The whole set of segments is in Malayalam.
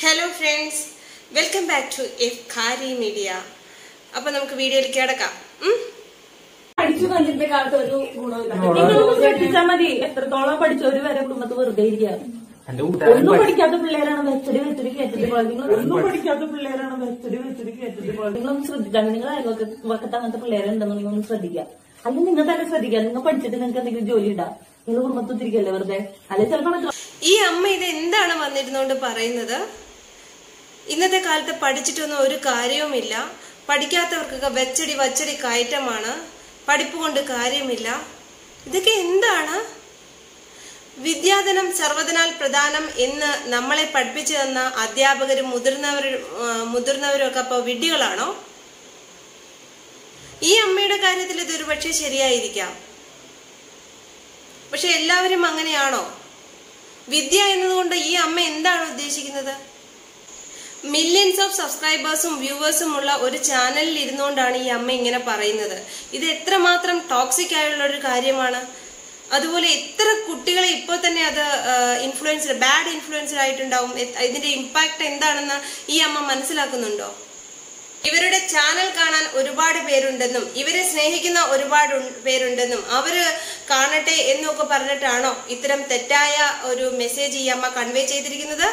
Hello friends welcome back to F ഖാരി മീഡിയ അപ്പൊ നമുക്ക് വീഡിയോയിലേക്ക് കിടക്കാം ഉം? പഠിച്ചു കഴിഞ്ഞിട്ട് കാലത്ത് ഒരു ഗുണമില്ല നിങ്ങൾ ശ്രദ്ധിച്ചാൽ മതി എത്രത്തോളം പഠിച്ചവര് വരെ കുടുംബത്ത് വെറുതെ ഇരിക്കുക എന്റെ കൂട്ടുകാരൻ ഒന്നും പഠി- പഠിക്കാത്ത പിള്ളേരാണ് വെച്ചടി വെച്ചടി കേട്ടിട്ട് പോയത് നിങ്ങൾ ഒന്നും പഠിക്കാത്ത പിള്ളേരാണ് വെച്ചടി വെച്ചടി കേട്ടിട്ട് പോയത് നിങ്ങളൊന്ന് ശ്രദ്ധിച്ചാൽ നിങ്ങൾ അയൽവക്കത്ത് അങ്ങനത്തെ പിള്ളേരുണ്ടെന്ന് നിങ്ങൾ ഒന്ന് ശ്രദ്ധിക്കുക അല്ലെങ്കിൽ നിങ്ങൾ തന്നെ ശ്രദ്ധിക്കുക നിങ്ങൾ പഠിച്ചിട്ട് നിങ്ങൾക്ക് എന്തെങ്കിലും ജോലി ഇടാം നിങ്ങൾ കുടുംബത്തിരിക്കല്ലേ വെറുതെ അല്ലെങ്കിൽ ചിലപ്പോൾ ഈ അമ്മ ഇത് എന്താണ് വന്നിരുന്നോണ്ട് പറയുന്നത് ഇന്നത്തെ കാലത്ത് പഠിച്ചിട്ടൊന്നും ഒരു കാര്യവുമില്ല പഠിക്കാത്തവർക്കൊക്കെ വെച്ചടി വച്ചടി കയറ്റമാണ് പഠിപ്പ് കൊണ്ട് കാര്യമില്ല ഇതൊക്കെ എന്താണ് വിദ്യാധനം സർവ്വതനാൽ പ്രധാനം എന്ന് നമ്മളെ പഠിപ്പിച്ചു തന്ന അധ്യാപകരും മുതിർന്നവരും ആ, മുതിർന്നവരും ഒക്കെ അപ്പോൾ വിഡ്ഢികളാണോ ഈ അമ്മയുടെ കാര്യത്തിൽ ഇതൊരു പക്ഷേ ശരിയായിരിക്കാം പക്ഷെ എല്ലാവരും അങ്ങനെയാണോ വിദ്യ എന്നതുകൊണ്ട് ഈ അമ്മ എന്താണ് ഉദ്ദേശിക്കുന്നത് മില്യൺസ് ഓഫ് സബ്സ്ക്രൈബേഴ്സും വ്യൂവേഴ്സും ഉള്ള ഒരു ചാനലിൽ ഇരുന്നുകൊണ്ടാണ് ഈ അമ്മ ഇങ്ങനെ പറയുന്നത് ഇത് എത്രമാത്രം ടോക്സിക് ആയുള്ള ഒരു കാര്യമാണ് അതുപോലെ എത്ര കുട്ടികളെ ഇപ്പോൾ തന്നെ അത് ഇൻഫ്ലുവൻസ്ഡ് ബാഡ് ഇൻഫ്ലുവൻസ്ഡ് ആയിട്ടുണ്ടാവും എ- ഇതിന്റെ ഇമ്പാക്ട് എന്താണെന്ന് ഈ അമ്മ മനസ്സിലാക്കുന്നുണ്ടോ ഇവരുടെ ചാനൽ കാണാൻ ഒരുപാട് പേരുണ്ടെന്നും ഇവരെ സ്നേഹിക്കുന്ന ഒരുപാട് ഉൺ- പേരുണ്ടെന്നും അവര് കാണട്ടെ എന്നൊക്കെ പറഞ്ഞിട്ടാണോ ഇത്തരം തെറ്റായ ഒരു മെസ്സേജ് ഈ അമ്മ കൺവേ ചെയ്തിരിക്കുന്നത്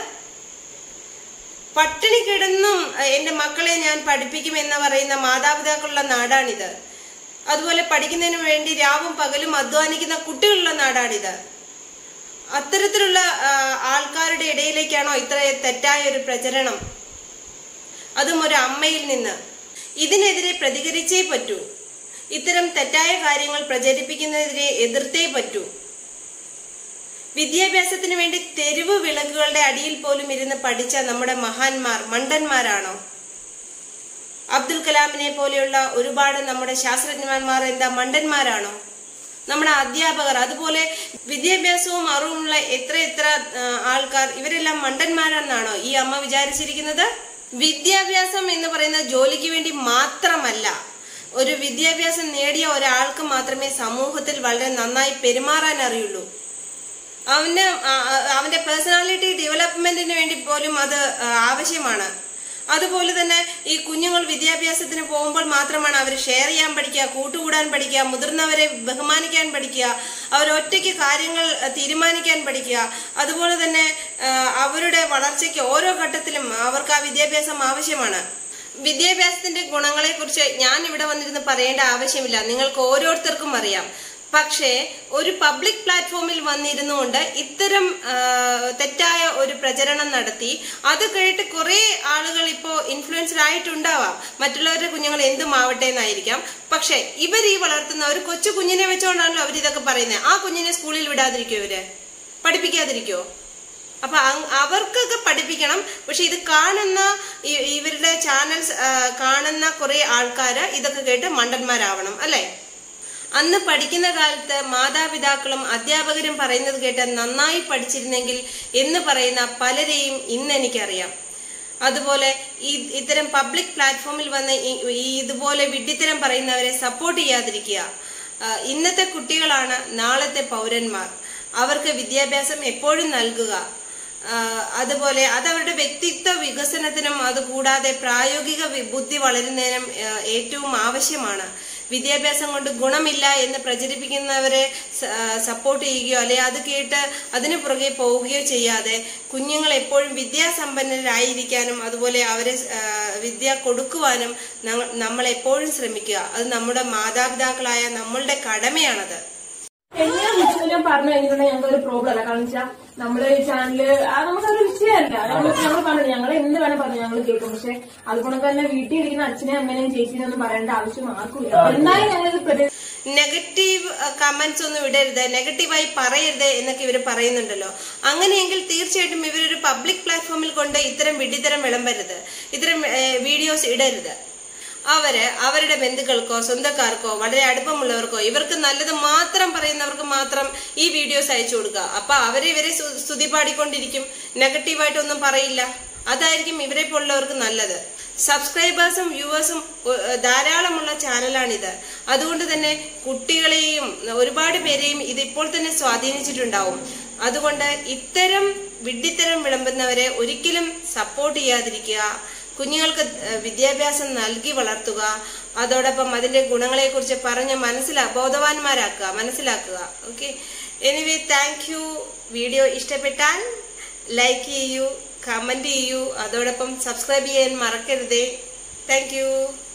പട്ടിണി കിടന്നും അഹ്, എന്റെ മക്കളെ ഞാൻ പഠിപ്പിക്കും എന്ന് പറയുന്ന മാതാപിതാക്കളുള്ള നാടാണിത് അതുപോലെ പഠിക്കുന്നതിന് വേണ്ടി രാവും പകലും അധ്വാനിക്കുന്ന കുട്ടികളുള്ള നാടാണിത് അത്തരത്തിലുള്ള ആ, ആൾക്കാരുടെ ഇടയിലേക്കാണോ ഇത്ര തെറ്റായ ഒരു പ്രചരണം അതും ഒരു അമ്മയിൽ നിന്ന് ഇതിനെതിരെ പ്രതികരിച്ചേ പറ്റൂ ഇത്തരം തെറ്റായ കാര്യങ്ങൾ പ്രചരിപ്പിക്കുന്നതിനെ എതിർത്തേ പറ്റൂ വിദ്യാഭ്യാസത്തിന് വേണ്ടി തെരുവ് വിളക്കുകളുടെ അടിയിൽ പോലും ഇരുന്ന് പഠിച്ച നമ്മുടെ മഹാന്മാർ മണ്ടന്മാരാണോ അബ്ദുൽ കലാമിനെ പോലെയുള്ള ഒരുപാട് നമ്മുടെ ശാസ്ത്രജ്ഞന്മാർ എന്താ മണ്ടന്മാരാണോ നമ്മുടെ അധ്യാപകർ അതുപോലെ വിദ്യാഭ്യാസവും അറിവുമുള്ള എത്ര എത്ര ആ, ആൾക്കാർ ഇവരെല്ലാം മണ്ടന്മാരെന്നാണോ ഈ അമ്മ വിചാരിച്ചിരിക്കുന്നത് വിദ്യാഭ്യാസം എന്ന് പറയുന്നത് ജോലിക്ക് വേണ്ടി മാത്രമല്ല ഒരു വിദ്യാഭ്യാസം നേടിയ ഒരാൾക്ക് മാത്രമേ സമൂഹത്തിൽ വളരെ നന്നായി പെരുമാറാൻ അറിയുള്ളൂ അവന് ആ- ആ- അവന്റെ പേഴ്സണാലിറ്റി ഡെവലപ്മെന്റിന് വേണ്ടി പോലും അത് ആ, ആവശ്യമാണ് അതുപോലെ തന്നെ ഈ കുഞ്ഞുങ്ങൾ വിദ്യാഭ്യാസത്തിന് പോകുമ്പോൾ മാത്രമാണ് അവർ ഷെയർ ചെയ്യാൻ പഠിക്കുക കൂട്ടുകൂടാൻ പഠിക്കുക മുതിർന്നവരെ ബഹുമാനിക്കാൻ പഠിക്കുക അവർ ഒറ്റയ്ക്ക് കാര്യങ്ങൾ ആ, തീരുമാനിക്കാൻ പഠിക്കുക അതുപോലെ തന്നെ ആ, അവരുടെ വളർച്ചയ്ക്ക് ഓരോ ഘട്ടത്തിലും അവർക്ക് ആ വിദ്യാഭ്യാസം ആവശ്യമാണ് വിദ്യാഭ്യാസത്തിന്റെ ഗുണങ്ങളെ കുറിച്ച് ഞാൻ ഇവിടെ വന്നിരുന്ന് പറയേണ്ട ആവശ്യമില്ല നിങ്ങൾക്ക് ഓരോരുത്തർക്കും അറിയാം പക്ഷേ ഒരു പബ്ലിക് പ്ലാറ്റ്ഫോമിൽ വന്നിരുന്നുകൊണ്ട് ഇത്തരം ആ, തെറ്റായ ഒരു പ്രചരണം നടത്തി അത് കേട്ട് കുറെ ആളുകൾ ഇപ്പോൾ ഇൻഫ്ലുവൻസ്ഡ് ആയിട്ടുണ്ടാവാം മറ്റുള്ളവരുടെ കുഞ്ഞുങ്ങൾ എന്തും ആവട്ടെ എന്നായിരിക്കാം പക്ഷേ ഇവർ ഈ വളർത്തുന്ന ഒരു കൊച്ചു കുഞ്ഞിനെ വെച്ചുകൊണ്ടാണല്ലോ അവർ ഇതൊക്കെ പറയുന്നത് ആ കുഞ്ഞിനെ സ്കൂളിൽ വിടാതിരിക്കുമോ ഇവര് പഠിപ്പിക്കാതിരിക്കുമോ അപ്പൊ അങ്- അവർക്കൊക്കെ പഠിപ്പിക്കണം പക്ഷെ ഇത് കാണുന്ന ഈ- ഇവരുടെ ചാനൽസ് കാണുന്ന കുറെ ആൾക്കാര് ഇതൊക്കെ കേട്ട് മണ്ടന്മാരാവണം അല്ലേ അന്ന് പഠിക്കുന്ന കാലത്ത് മാതാപിതാക്കളും അധ്യാപകരും പറയുന്നത് കേട്ട് നന്നായി പഠിച്ചിരുന്നെങ്കിൽ എന്ന് പറയുന്ന പലരെയും ഇന്ന് എനിക്കറിയാം അതുപോലെ ഈ ഇത്തരം പബ്ലിക് പ്ലാറ്റ്ഫോമിൽ വന്ന് ഈ- ഈ ഇതുപോലെ വിഡ്ഢിത്തരം പറയുന്നവരെ സപ്പോർട്ട് ചെയ്യാതിരിക്കുക ആ, ഇന്നത്തെ കുട്ടികളാണ് നാളത്തെ പൗരന്മാർ അവർക്ക് വിദ്യാഭ്യാസം എപ്പോഴും നൽകുക ആ, അതുപോലെ അത് അവരുടെ വ്യക്തിത്വ വികസനത്തിനും അതുകൂടാതെ പ്രായോഗിക വി- ബുദ്ധി വളരുന്നതിനും ആ, ഏറ്റവും ആവശ്യമാണ് വിദ്യാഭ്യാസം കൊണ്ട് ഗുണമില്ല എന്ന് പ്രചരിപ്പിക്കുന്നവരെ സ- ആ, സപ്പോർട്ട് ചെയ്യുകയോ അല്ലെ അത് കേട്ട് അതിനു പുറകെ പോവുകയോ ചെയ്യാതെ കുഞ്ഞുങ്ങൾ എപ്പോഴും വിദ്യാസമ്പന്നരായിരിക്കാനും അതുപോലെ അവരെ ആ, വിദ്യ കൊടുക്കുവാനും ഞങ്ങ- നമ്മൾ എപ്പോഴും ശ്രമിക്കുക അത് നമ്മുടെ മാതാപിതാക്കളായ നമ്മളുടെ കടമയാണത് എങ്ങനെ വിളിച്ചു ഞാൻ പറഞ്ഞു കഴിഞ്ഞിട്ടുണ്ടെങ്കിൽ ഞങ്ങൾക്ക് ഒരു പ്രോബ്ലം അല്ല കാരണം വെച്ചാൽ നമ്മള് ചാനല് നമുക്കതൊരു വിഷയമല്ല ഞങ്ങൾ ഞങ്ങൾ പറഞ്ഞു ഞങ്ങൾ എന്ത് വേണം പറഞ്ഞു ഞങ്ങൾ കേൾക്കും പക്ഷെ അതുകൊണ്ട് തന്നെ വീട്ടിൽ ഇരിക്കുന്ന അച്ഛനെയും അമ്മേനെയും ചേച്ചിനെയും ഒന്നും പറയേണ്ട ആവശ്യം ആർക്കും ഇല്ല എന്നാലും ഞങ്ങൾ പ്രതി നെഗറ്റീവ് കമന്റ്സ് ഒന്നും ഇടരുത് നെഗറ്റീവായി പറയരുത് എന്നൊക്കെ ഇവർ പറയുന്നുണ്ടല്ലോ അങ്ങനെയെങ്കിൽ തീർച്ചയായിട്ടും ഇവരൊരു പബ്ലിക് പ്ലാറ്റ്ഫോമിൽ കൊണ്ട് ഇത്തരം വിഡിത്തരം വിളമ്പരുത് ഇത്തരം വീഡിയോസ് ഇടരുത് അവര് അവരുടെ ബന്ധുക്കൾക്കോ സ്വന്തക്കാർക്കോ വളരെ അടുപ്പമുള്ളവർക്കോ ഇവർക്ക് നല്ലത് മാത്രം പറയുന്നവർക്ക് മാത്രം ഈ വീഡിയോസ് അയച്ചു കൊടുക്കുക അപ്പൊ അവര് ഇവരെ സ്തു- സ്തുതി പാടിക്കൊണ്ടിരിക്കും നെഗറ്റീവായിട്ടൊന്നും പറയില്ല അതായിരിക്കും ഇവരെ പോലുള്ളവർക്ക് നല്ലത് സബ്സ്ക്രൈബേഴ്സും വ്യൂവേഴ്സും ധാരാളമുള്ള ചാനലാണിത് അതുകൊണ്ട് തന്നെ കുട്ടികളെയും ഒരുപാട് പേരെയും ഇത് ഇപ്പോൾ തന്നെ സ്വാധീനിച്ചിട്ടുണ്ടാവും അതുകൊണ്ട് ഇത്തരം വിഡ്ഢിത്തരം വിളമ്പുന്നവരെ ഒരിക്കലും സപ്പോർട്ട് ചെയ്യാതിരിക്കുക കുഞ്ഞുങ്ങൾക്ക് ഏഹ്, വിദ്യാഭ്യാസം നൽകി വളർത്തുക അതോടൊപ്പം അതിന്റെ ഗുണങ്ങളെക്കുറിച്ച് പറഞ്ഞ് മനസ്സിലാ ബോധവാന്മാരാക്കുക മനസ്സിലാക്കുക okay anyway thank you video ഇഷ്ടപ്പെട്ടാൽ ലൈക്ക് ചെയ്യൂ കമന്റ് ചെയ്യൂ അതോടൊപ്പം സബ്സ്ക്രൈബ് ചെയ്യാൻ മറക്കരുതേ താങ്ക് യു